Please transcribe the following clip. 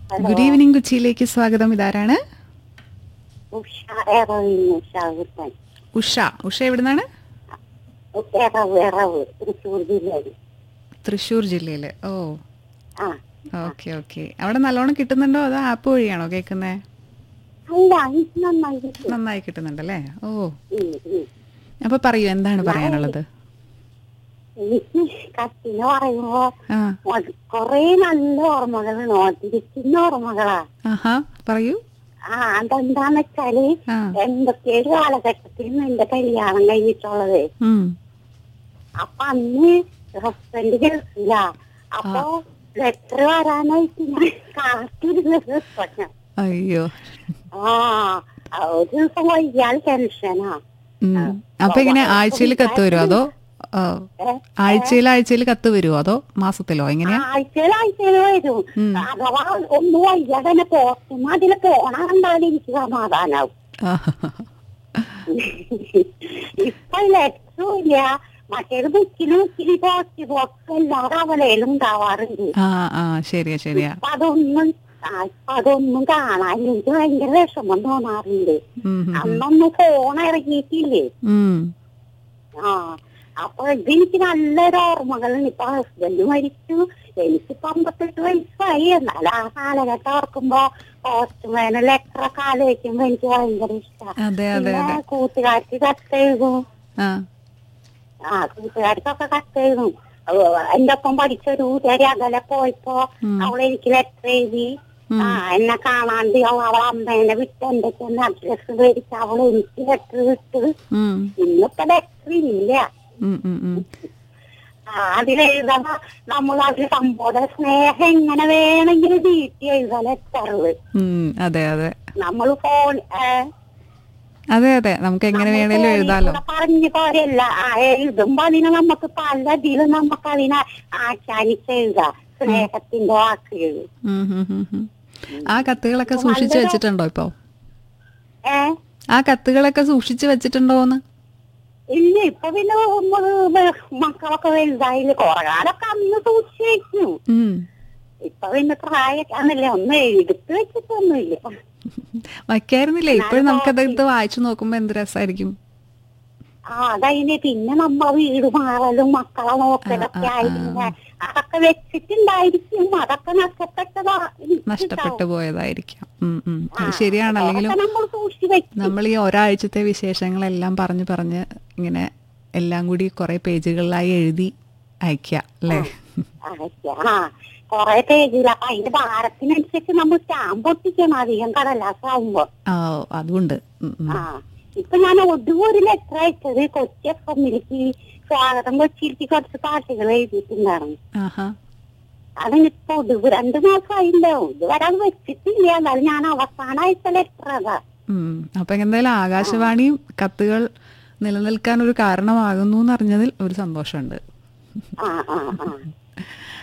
Good evening കൊച്ചിയിലേക്ക് സ്വാഗതം ഇതാരാണ് ഉഷ എറവിന് ഉഷ കുട്ടൻ ഉഷ ഉഷ എവിടുന്നാണ് എറവ് എറവ് തൃശ്ശൂർ ജില്ലയിൽ തൃശ്ശൂർ ജില്ലയിൽ ഓ ആ ഓക്കെ ഓക്കെ അവിടെ നല്ലോണം കിട്ടുന്നുണ്ടോ അതോ ആപ്പ് വഴിയാണോ കേൾക്കുന്നേ അല്ല ഇത് നന്നായി കിട്ടും. നന്നായി കിട്ടുന്നുണ്ടല്ലേ ഓ ഉം, ഉം. അപ്പൊ പറയൂ എന്താണ് പറയാനുള്ളത് എനിക്ക് കത്തിന് പറയുമ്പോ ആ അത് കൊറേ നല്ല ഓർമ്മകൾ നോട്ടിരിക്കുന്ന ഓർമ്മകളാ ആഹാ പറയൂ ആ അതെന്താന്ന് വെച്ചാല് ആ എൺപത്തിയേഴ് കാലഘട്ടത്തിൽ എന്റെ കല്യാണം കഴിഞ്ഞിട്ടുള്ളത് ഉം അപ്പൊ അന്ന് ഹസ്ബൻഡ് ഗൾഫിലാ അപ്പൊ ലെറ്റർ വരാനായിട്ട് ഞാൻ കാത്തിരുന്നത് ഞാൻ അയ്യോ ആ ആ, ഒരു ദിവസം വൈകിയാൽ ടെൻഷനാ ഉം. അപ്പൊ എങ്ങനെ ആഴ്ചയിൽ കത്ത് വരുമോ അതോ ആ, ആഴ്ചയിൽ ആഴ്ചയിൽ കത്ത് വരുമോ അതോ മാസത്തിലോ എങ്ങനെയാ ആഴ്ചയിൽ ആഴ്ചയിൽ വരും ഉം. അഥവാ ഒന്ന് വൈകിയാൽ തന്നെ പോസ്റ്റും അതിൽ പോണ കണ്ടാലും എനിക്ക് സമാധാനാവും ആഹാ. ഇപ്പൊ ലെറ്ററും ഇല്ല മറ്റേത് ബുക്കിന് ബുക്കിന് പോസ്റ്റ് ബോക്സ് എല്ലാവരും അവലയിലും ഉണ്ടാവാറുണ്ട് ആ ആ ശരിയാ ശരിയാ അപ്പൊ അതൊന്നും ആ, ഇപ്പൊ അതൊന്നും കാണാനില്ല എനിക്ക് ഭയങ്കര വിഷമം തോന്നാറുണ്ട് ഉം, ഉം, അന്നൊന്നും ഫോൺ ഇറങ്ങിയിട്ടില്ലേ ഉം. ആ അപ്പൊ ഇതെനിക്ക് നല്ലൊരു ഓർമ്മകളുണ്ട് ഇപ്പൊ ഹസ്ബൻഡ് മരിച്ചു എനിക്കിപ്പോ അമ്പത്തെട്ട് വയസ്സായി എന്നാൽ ആ കാലഘട്ടം ഓർക്കുമ്പോ പോസ്റ്റ്മാൻ ലെറ്റർ ഒക്കെ ആലോചിക്കുമ്പോ എനിക്ക് ഭയങ്കര ഇഷ്ടമാണ് അതെ അതെ പിന്നെ അതെ കൂട്ടുകാർക്ക് കത്തെഴുതും ആ ആ കൂട്ടുകാർക്കൊക്കെ കത്തെഴുതും അവ- എന്റെ ഒപ്പം പഠിച്ച ഒരു കൂട്ടുകാരി അകലെ പോയപ്പോ ഉം. അവൾ എനിക്ക് ലെറ്റർ എഴുതി ഉം. ആ എന്നെ കാണാണ്ട് അവൾ അവളെ അമ്മേനെ വിട്ട് എന്റെ അഡ്രസ് മേടിച്ച് അവൾ എനിക്ക് ലെറ്റർ വിട്ട് ഉം, ഇന്നിപ്പോ ലെറ്റർ ഇല്ല ഉം, ഉം, ഉം. ആ, അതിലെഴുതുമ്പോ നമ്മൾ അതിൽ സംബോധന സ്നേഹം എങ്ങനെ വേണമെങ്കിലും നീട്ടി എഴുതാൻ ലെറ്ററില് ഉം, അതെ അതെ നമ്മൾ ഫോൺ അതെ അതെ നമുക്ക് എങ്ങനെ വേണേലും എഴുതാലോ പറഞ്ഞു പോരല്ല ആ, എഴുതുമ്പോ അതിനെ നമുക്ക് പല ഇതിലും നമുക്ക് അതിനെ ആഖ്യാനിച്ച് എഴുതാം സ്നേഹത്തിന്റെ വാക്കുകൾ ഉം, ഉം, ഉം, ഉം. ആ കത്തുകളൊക്കെ സൂക്ഷിച്ചു വെച്ചിട്ടുണ്ടോ ഇപ്പൊ ഏ ആ കത്തുകളൊക്കെ സൂക്ഷിച്ചു വെച്ചിട്ടുണ്ടോന്ന് ഇല്ല ഇപ്പൊ പിന്നെ നമ്മള് വെ- മക്കളൊക്കെ വലുതായില്ല കുറെ കാലൊക്കെ അന്ന് സൂക്ഷിച്ചു വെച്ചു ഉം. ഇപ്പൊ പിന്നെ പ്രായമൊക്കെ ആണല്ലേ ഒന്നും എടുത്തു വെച്ചിട്ടൊന്നുമില്ല വയ്ക്കായിരുന്നില്ലേ ഇപ്പോഴും നമുക്കത് എടുത്ത് വായിച്ചു നോക്കുമ്പോ എന്ത് രസമായിരിക്കും ആ അതതിന് പിന്നെ നമ്മ വീട് മാറലും മക്കളെ നോക്കലൊക്കെ ആ, ആ, ആയിരുന്നു അതൊക്കെ വെച്ചിട്ടുണ്ടായിരിക്കും അതൊക്കെ നഷ്ടപ്പെട്ടതാ നഷ്ടപ്പെട്ടു പോയതായിരിക്കാം ഉം, ഉം. അത് ശരിയാണ് അല്ലെങ്കിലും അതൊക്കെ നമ്മൾ സൂക്ഷിച്ചു വെച്ചു നമ്മൾ ഈ ഒരാഴ്ചത്തെ വിശേഷങ്ങളെല്ലാം പറഞ്ഞ് പറഞ്ഞ് ഇങ്ങനെ എല്ലാം കൂടി കുറെ പേജുകളിലായി എഴുതി അയക്കുക അല്ലേ ആ കൊറേ പേജില്ല അപ്പൊ അതിന്റെ ഭാരത്തിനനുസരിച്ച് നമ്മൾ സ്റ്റാമ്പ് ഒട്ടിക്കണം അധികം കടലാസാവുമ്പോ ആ അതുകൊണ്ട് ഉം, ഉം. ആ ഇപ്പൊ ഞാൻ ഒടുവ് ഒരു ലെറ്റർ അയച്ചത് കൊച്ചി എഫ് എമ്മിലേക്ക് സ്വാഗതം കൊച്ചിയിലേക്ക് കുറച്ച് പാട്ടുകൾ എഴുതിയിട്ടുണ്ടായിരുന്നു ആഹാ അതിനിപ്പോ ഒടുവ് രണ്ടു മാസമായിണ്ടാവും ഇതുവരെ അത് വെച്ചിട്ടില്ല എന്നാലും ഞാൻ അവസാനം അയച്ച ലെറ്റർ അതാ ഉം. അപ്പൊ എന്തായാലും ആകാശവാണിയും കത്തുകൾ നിലനിൽക്കാൻ ഒരു കാരണമാകുന്നു എന്ന് അറിഞ്ഞതിൽ ഒരു സന്തോഷമുണ്ട് ആ ആ ആ